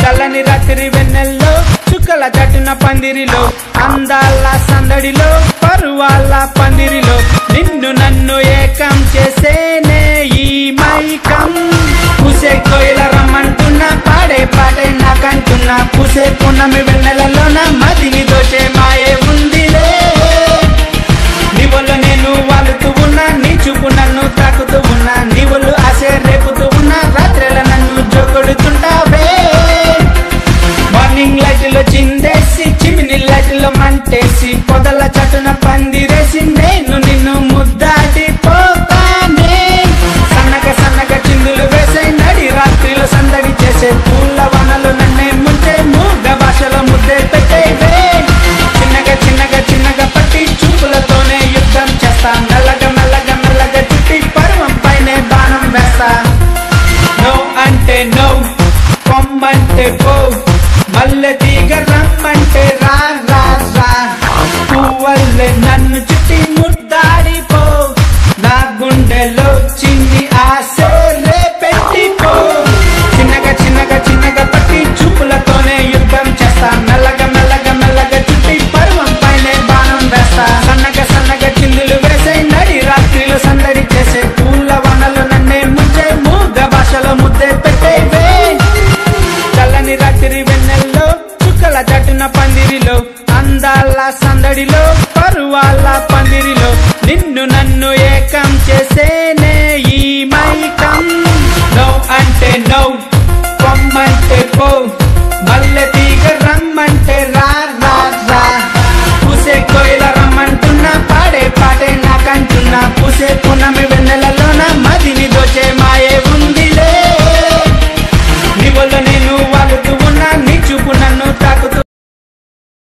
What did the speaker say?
చల్లని రాత్రి వెన్నెల్లో చుక్కల చట్టున పందిరిలో అందాల సందడిలో పరువాల పందిరిలో నిన్ను నన్ను ఏకం చేసేనే ఈ మైకం పూసే కోయిల రమ్మంటున్నా పాడే పాడే నాకంటున్నా పూసే పున్నమి వెన్నెలలోన మదిని దోచే మాయే ఉందిలే నీవల్ల నేను వాలుతూ ఉన్నా నీ చూపు నన్ను తాకుతూ ఉన్నా నీవులు ఆశ రేపుతూ ఉన్నా రాత్రిల నన్ను జోకొడుతుంటావే మార్నింగ్ లైట్ లో చిందేసి చిమిని లైట్ లో మంటేసి పొదల చటున పందిరేసి నేను నిన్ను ముద్దాడి పోతానే సన్నగ సన్నగ చిందులు వేసే నడి రాత్రిలో సందడి చేసే పూల వనలు నన్నే ముంచే మూగ భాషలో ముద్దే పెట్టేవే చిన్నగా చిన్నగా చిన్నగా పట్టి చూపులతోనే యుద్ధం చేస్తా మెల్లగా మెల్లగా మెల్లగా చుట్టి పర్వం పైనే బాణం వేస్తా నో అంటే నో పొమ్మంటే పో మల్లె తీగ రమ్మంటే రా రా రా పువ్వల్లే నన్ను చుట్టి ముద్దాడిపో నా గుండెలో చిన్ని ఆశ రేపెట్టిపో చిన్నగా చిన్నగా చిన్నగా పట్టి చూపులతోనే యుద్ధం చేస్తా మెల్లగా మెల్లగా మెల్లగా చుట్టి పర్వం పైనే బాణం వేస్తా సన్నగా సన్నగా చిందులు వేసే నడి రాత్రిలో సందడి చేసే పూల వనలు నన్నే ముంచే మూగ భాషలో ముద్దే పెట్టేవే చల్లని రాత్రి వెన్నెల్లో చుక్కల జట్టున పందిరిలో అందాల సందడిలో పరువాల పందిరిలో నిన్ను నన్ను ఏకం చేసేనే ఈ మైకం నో అంటే నో పొమ్మంటే పో మల్లె తీగ రమ్మంటే రా రా రా పూసే కోయిల రమ్మంటున్నా పాడే పాడే నాకంటున్నా పూసే పునమి